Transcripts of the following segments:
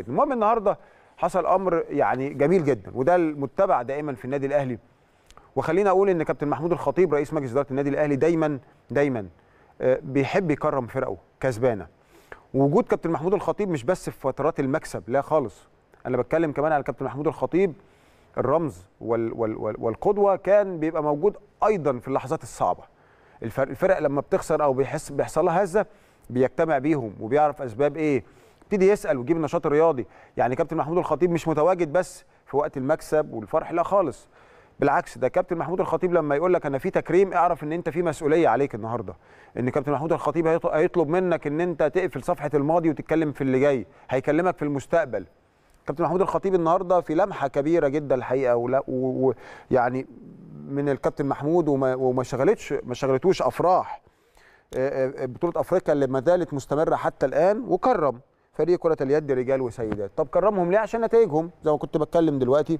المهم النهارده حصل امر يعني جميل جدا وده المتبع دائما في النادي الاهلي وخلينا اقول ان كابتن محمود الخطيب رئيس مجلس اداره النادي الاهلي دايما دايما آه، بيحب يكرم فرقه كسبانه ووجود كابتن محمود الخطيب مش بس في فترات المكسب لا خالص انا بتكلم كمان على كابتن محمود الخطيب الرمز وال وال وال والقدوه كان بيبقى موجود ايضا في اللحظات الصعبه الفرق, الفرق لما بتخسر او بيحس بيحصل لها هزه بيجتمع بيهم وبيعرف اسباب ايه يبتدي يسال ويجيب النشاط الرياضي يعني كابتن محمود الخطيب مش متواجد بس في وقت المكسب والفرح لا خالص بالعكس ده كابتن محمود الخطيب لما يقول لك انا في تكريم اعرف ان انت في مسؤوليه عليك النهارده ان كابتن محمود الخطيب هيط- هيطلب منك ان انت تقفل صفحه الماضي وتتكلم في اللي جاي هيكلمك في المستقبل كابتن محمود الخطيب النهارده في لمحه كبيره جدا الحقيقه ولا ويعني من الكابتن محمود وما, وما شغلتش ما شغلتوش افراح آه، آه، بطوله افريقيا اللي ما زالت مستمره حتى الان وكرم فريق كره اليد رجال وسيدات طب كرمهم ليه عشان نتائجهم زي ما كنت بتكلم دلوقتي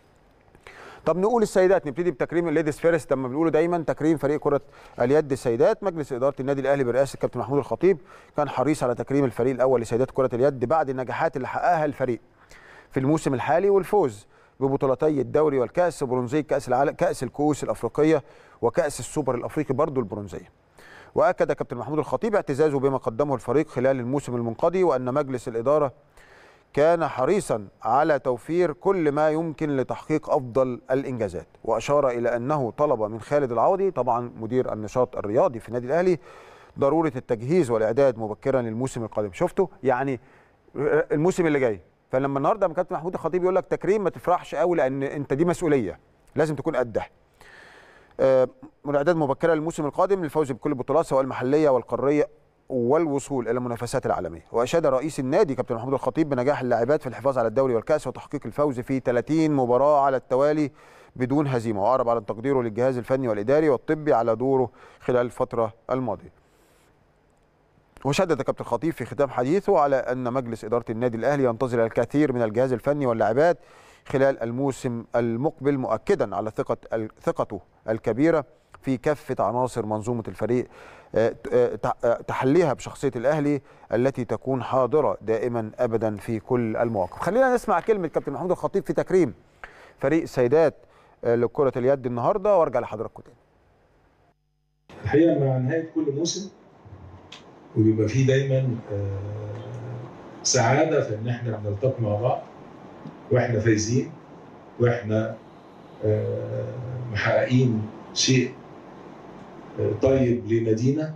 طب نقول السيدات نبتدي بتكريم الليديز فيرست لما بنقوله دايما تكريم فريق كره اليد السيدات مجلس اداره النادي الاهلي برئاسه الكابتن محمود الخطيب كان حريص على تكريم الفريق الاول لسيدات كره اليد بعد النجاحات اللي حققها الفريق في الموسم الحالي والفوز ببطولتي الدوري والكاس برونزيه كاس العالم كاس الكؤوس الافريقيه وكاس السوبر الافريقي برضه البرونزيه واكد كابتن محمود الخطيب اعتزازه بما قدمه الفريق خلال الموسم المنقضي وان مجلس الاداره كان حريصا على توفير كل ما يمكن لتحقيق افضل الانجازات واشار الى انه طلب من خالد العوضي طبعا مدير النشاط الرياضي في النادي الاهلي ضروره التجهيز والاعداد مبكرا للموسم القادم شفتوا يعني الموسم اللي جاي فلما النهارده لما كابتن محمود الخطيب يقول لك تكريم ما تفرحش قوي لان انت دي مسؤوليه لازم تكون قدها آه، والاعداد مبكره للموسم القادم للفوز بكل البطولات سواء المحليه والقاريه والوصول الى المنافسات العالميه واشاد رئيس النادي كابتن محمود الخطيب بنجاح اللاعبات في الحفاظ على الدوري والكاس وتحقيق الفوز في 30 مباراه على التوالي بدون هزيمه واعرب على تقديره للجهاز الفني والاداري والطبي على دوره خلال الفتره الماضيه وشدد كابتن الخطيب في ختام حديثه على ان مجلس اداره النادي الاهلي ينتظر الكثير من الجهاز الفني واللاعبات خلال الموسم المقبل مؤكدا على ثقه ثقته الكبيره في كافه عناصر منظومه الفريق آه، آه، تح- آه، تحليها بشخصيه الاهلي التي تكون حاضره دائما ابدا في كل المواقف. خلينا نسمع كلمه كابتن محمود الخطيب في تكريم فريق السيدات آه، لكره اليد النهارده وارجع لحضراتكم تاني. الحقيقه مع نهايه كل موسم وبيبقى فيه دايما آه، سعاده في ان احنا بنلتقي مع بعض واحنا فايزين واحنا آه، محققين شيء آه، طيب لنادينا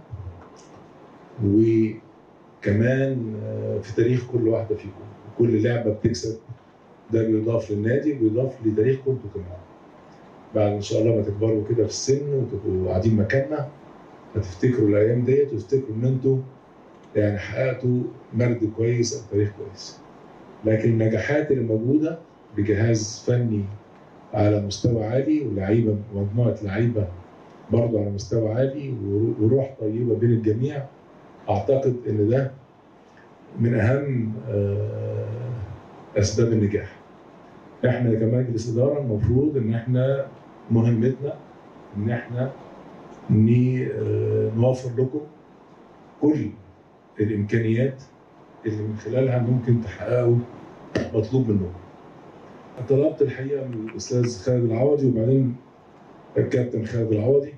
وكمان آه، في تاريخ كل واحده فيكم كل لعبه بتكسب ده بيضاف للنادي وبيضاف لتاريخكم انتوا كمان بعد ان شاء الله ما تكبروا كده في السن وتبقوا قاعدين مكاننا هتفتكروا الايام ديت وتفتكروا ان انتوا يعني حققتوا مرد كويس او تاريخ كويس لكن النجاحات اللي موجوده بجهاز فني على مستوى عالي ولاعيبه مجموعه لعيبه برضه على مستوى عالي وروح طيبه بين الجميع اعتقد ان ده من اهم آه، اسباب النجاح احنا كمجلس اداره المفروض ان احنا مهمتنا ان احنا ن- آه، نوفر لكم كل الامكانيات اللي من خلالها ممكن تحققوا مطلوب منكم. طلبت الحقيقه من الاستاذ خالد العوضي وبعدين الكابتن خالد العوضي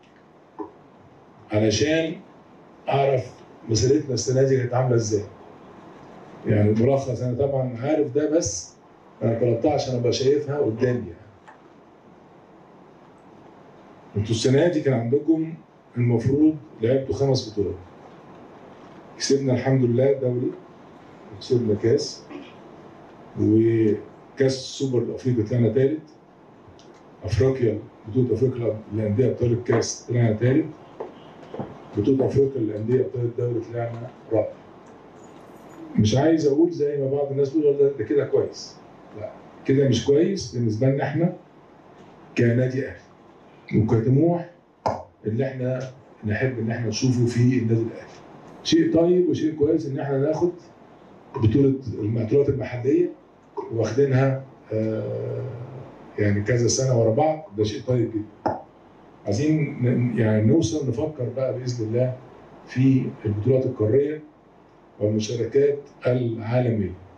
علشان اعرف مسيرتنا السنه دي كانت عامله ازاي. يعني ملخص انا طبعا عارف ده بس انا طلبتها عشان ابقى شايفها قدامي يعني. انتوا السنه دي كان عندكم المفروض لعبتوا خمس بطولات. كسبنا الحمد لله دوري وكسبنا كاس وكاس السوبر الافريقي طلعنا ثالث افريقيا بطوله افريقيا للانديه ابطال الكاس طلعنا ثالث بطوله افريقيا للانديه ابطال الدوري طلعنا رابع مش عايز اقول زي ما بعض الناس بيقولوا ده, ده كده كويس لا كده مش كويس بالنسبه لنا احنا كنادي اهلي وكطموح اللي احنا نحب ان احنا نشوفه في النادي الاهلي شيء طيب وشيء كويس ان احنا ناخد بطوله البطولات المحليه واخدينها آه، يعني كذا سنه ورا بعض ده شيء طيب جدا عايزين ن- يعني نوصل نفكر بقى باذن الله في البطولات القاريه والمشاركات العالميه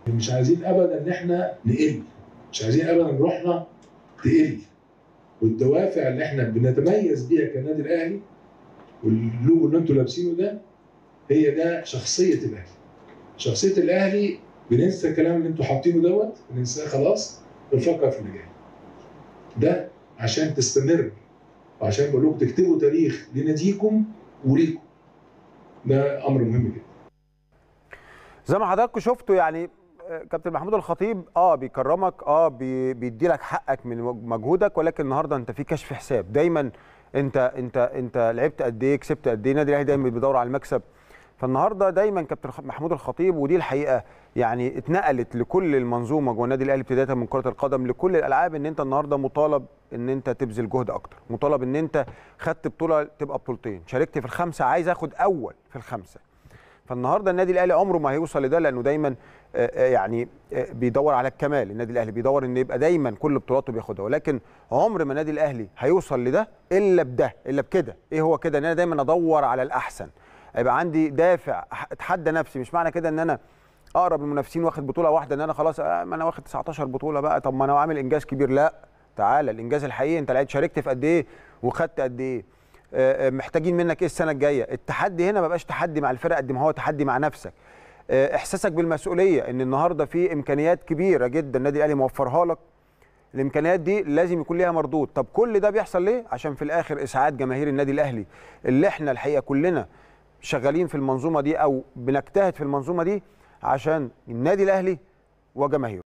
مش عايزين ابدا ان احنا نقل مش عايزين ابدا روحنا تقل والدوافع اللي احنا بنتميز بيها كنادي الاهلي واللوجو اللي انتوا لابسينه ده هي ده شخصيه الاهلي شخصيه الاهلي بننسى الكلام اللي انتوا حاطينه دوت بننساه خلاص بنفكر في اللي جاي ده عشان تستمر وعشان بقول لكم تكتبوا تاريخ لناديكم وليكم ده امر مهم جدا زي ما حضراتكم شفتوا يعني آه، كابتن محمود الخطيب اه بيكرمك اه بي بيدي لك حقك من مجهودك ولكن النهارده انت في كشف حساب دايما انت انت انت لعبت قد ايه كسبت قد ايه النادي الاهلي دايما بيدور على المكسب فالنهارده دايما كابتن خ- محمود الخطيب ودي الحقيقه يعني اتنقلت لكل المنظومه جوه النادي الاهلي ابتداء من كره القدم لكل الالعاب ان انت النهارده مطالب ان انت تبذل جهد اكتر مطالب ان انت خدت بطوله تبقى بطولتين شاركت في الخمسه عايز اخد اول في الخمسه فالنهارده النادي الاهلي عمره ما هيوصل لده لانه دايما آه، آه، يعني آه، بيدور على الكمال النادي الاهلي بيدور ان يبقى دايما كل بطولاته بياخدها ولكن عمر ما النادي الاهلي هيوصل لده الا بده الا بكده ايه هو كده ان انا دايما ادور على الاحسن يبقى عندي دافع أح- اتحدى نفسي مش معنى كده ان انا اقرب المنافسين واخد بطوله واحده ان انا خلاص آه، ما انا واخد 19 بطوله بقى طب ما انا عامل انجاز كبير لا تعالى الانجاز الحقيقي انت لعبت شاركت في قد ايه وخدت قد ايه آه، آه، محتاجين منك ايه السنه الجايه التحدي هنا ما بقاش تحدي مع الفرق قد ما هو تحدي مع نفسك آه، احساسك بالمسؤوليه ان النهارده في امكانيات كبيره جدا النادي الاهلي موفرها لك الامكانيات دي لازم يكون ليها مردود طب كل ده بيحصل ليه عشان في الاخر اسعاد جماهير النادي الاهلي اللي احنا الحقيقه كلنا شغالين في المنظومه دي او بنجتهد في المنظومه دي عشان النادي الاهلي وجماهيره